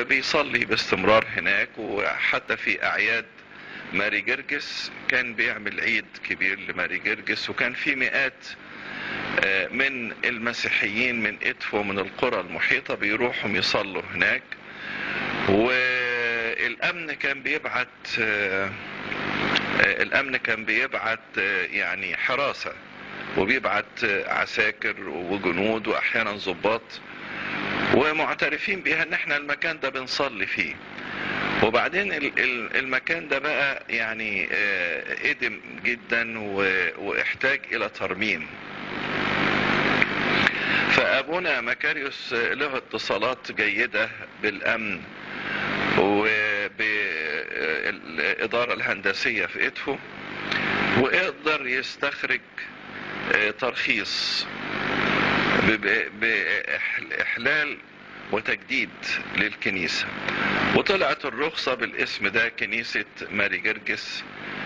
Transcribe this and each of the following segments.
بيصلي باستمرار هناك وحتى في اعياد ماري جرجس كان بيعمل عيد كبير لماري جرجس وكان في مئات آه، من المسيحيين من ادفو من القرى المحيطة بيروحوا يصلوا هناك والامن كان بيبعت آه، آه، الامن كان بيبعت آه، يعني حراسة وبيبعت آه، عساكر وجنود واحيانا ضباط ومعترفين بيها ان احنا المكان ده بنصلي فيه وبعدين ال- ال- المكان ده بقى يعني آه، قدم جدا و- واحتاج الى ترميم فابونا مكاريوس له اتصالات جيدة بالامن وبالادارة الهندسية في ادفو ويقدر يستخرج آه، ترخيص بإحلال وتجديد للكنيسة وطلعت الرخصة بالاسم ده كنيسة ماري جرجس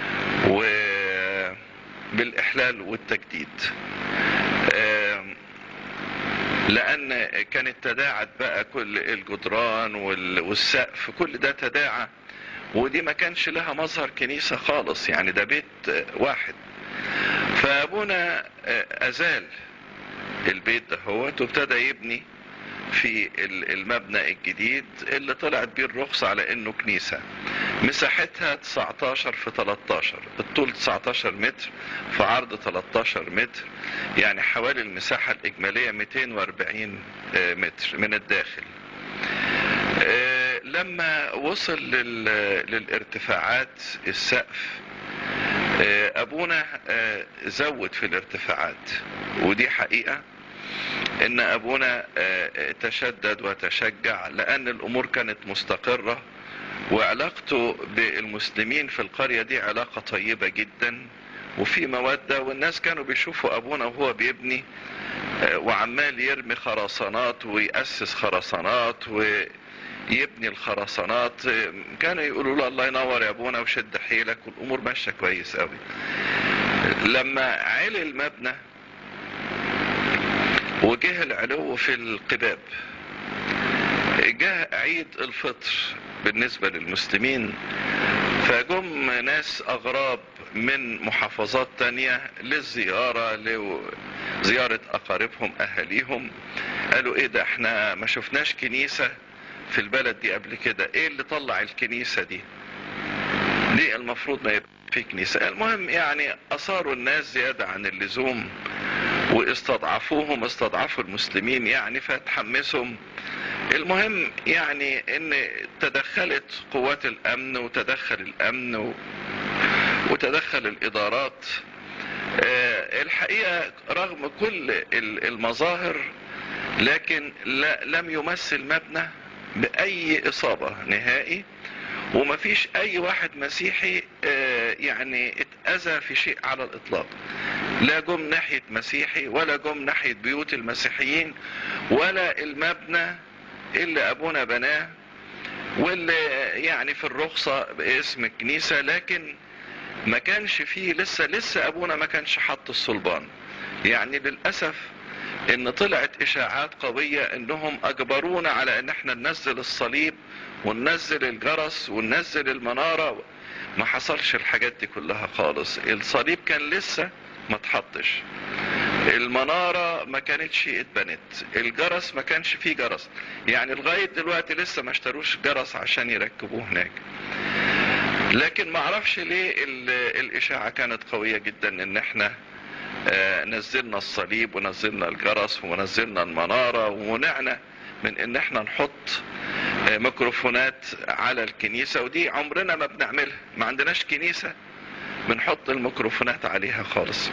وبالإحلال والتجديد آم، لأن كانت تداعت بقى كل الجدران وال- والسقف كل ده تداعى ودي ما كانش لها مظهر كنيسة خالص يعني ده بيت آه، واحد فأبونا آه، أزال البيت ده هو وابتدى يبني في ال- المبنى الجديد اللي طلعت بيه الرخصة على انه كنيسة مساحتها 19 في 13 الطول 19 متر في عرض 13 متر يعني حوالي المساحة الإجمالية 240 آه، متر من الداخل آه، لما وصل لل- للارتفاعات السقف آه، ابونا آه، زود في الارتفاعات ودي حقيقة ان ابونا آه، تشدد وتشجع لان الامور كانت مستقرة وعلاقته بالمسلمين في القرية دي علاقة طيبة جدا وفي مودة والناس كانوا بيشوفوا ابونا وهو بيبني آه، وعمال يرمي خرسانات ويأسس خرسانات ويبني الخرسانات آه، كانوا يقولوا له الله ينور يا ابونا وشد حيلك والامور ماشيه كويس قوي لما علي المبنى وجه العلو في القباب جاء عيد الفطر بالنسبة للمسلمين فجم ناس أغراب من محافظات تانية للزيارة لزيارة أقاربهم أهاليهم قالوا إيه ده إحنا ما شفناش كنيسة في البلد دي قبل كده إيه اللي طلع الكنيسة دي دي المفروض ما يبقى في كنيسة المهم يعني أصاروا الناس زيادة عن اللزوم واستضعفوهم استضعفوا المسلمين يعني فتحمسهم المهم يعني ان تدخلت قوات الامن وتدخل الامن و... وتدخل الادارات آه، الحقيقة رغم كل ال- المظاهر لكن لا لم يمثل مبنى باي اصابة نهائي ومفيش اي واحد مسيحي آه، يعني اتأذى في شيء على الاطلاق لا جم ناحية مسيحي ولا جم ناحية بيوت المسيحيين ولا المبنى اللي ابونا بناه واللي يعني في الرخصة باسم الكنيسة لكن ما كانش فيه لسه لسه ابونا ما كانش حط الصلبان يعني للأسف ان طلعت اشاعات قوية انهم اجبرونا على ان احنا ننزل الصليب وننزل الجرس وننزل المنارة ما حصلش الحاجات دي كلها خالص الصليب كان لسه ما اتحطش المنارة ما كانتش اتبنت الجرس ما كانش فيه جرس يعني لغاية دلوقتي لسه ما اشتروش جرس عشان يركبوه هناك لكن ما اعرفش ليه ال- الاشاعة كانت قوية جدا ان احنا آه، نزلنا الصليب ونزلنا الجرس ونزلنا المنارة ومنعنا من ان احنا نحط آه، ميكروفونات على الكنيسة ودي عمرنا ما بنعملها ما عندناش كنيسة بنحط الميكروفونات عليها خالص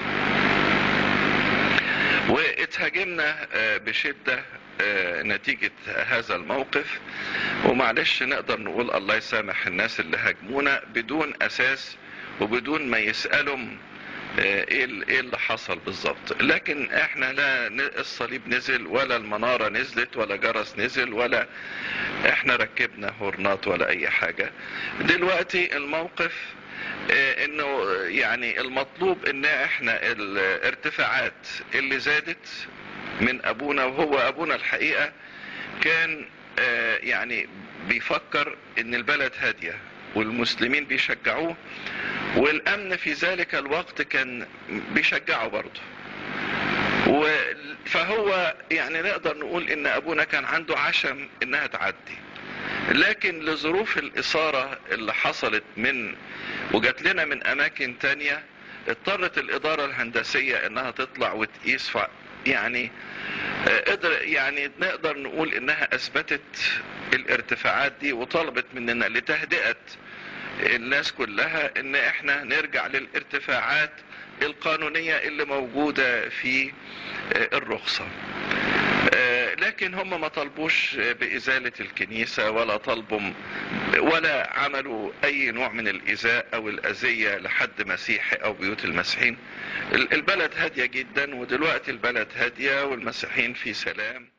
واتهاجمنا آه، بشدة آه، نتيجة هذا الموقف ومعلش نقدر نقول الله يسامح الناس اللي هاجمونا بدون اساس وبدون ما يسألهم آه، ايه ال- إيه اللي حصل بالظبط لكن احنا لا ن- الصليب نزل ولا المنارة نزلت ولا جرس نزل ولا احنا ركبنا هورنات ولا اي حاجة دلوقتي الموقف آه، انه يعني المطلوب ان احنا الارتفاعات اللي زادت من ابونا وهو ابونا الحقيقة كان آه، يعني بيفكر ان البلد هادية والمسلمين بيشجعوه والامن في ذلك الوقت كان بيشجعه برضه و- فهو يعني نقدر نقول ان ابونا كان عنده عشم انها تعدي لكن لظروف الاثارة اللي حصلت من وجات لنا من اماكن تانية اضطرت الادارة الهندسية انها تطلع وتقيس ف يعني آه، قدر يعني نقدر نقول انها اثبتت الارتفاعات دي وطلبت مننا لتهدئة الناس كلها ان احنا نرجع للارتفاعات القانونية اللي موجودة في آه، الرخصة آه، لكن هم ما طلبوش بإزالة الكنيسة ولا طلبوا ولا عملوا أي نوع من الإيذاء أو الأذية لحد مسيحي أو بيوت المسيحيين ال- البلد هادية جدا ودلوقتي البلد هادية والمسيحيين في سلام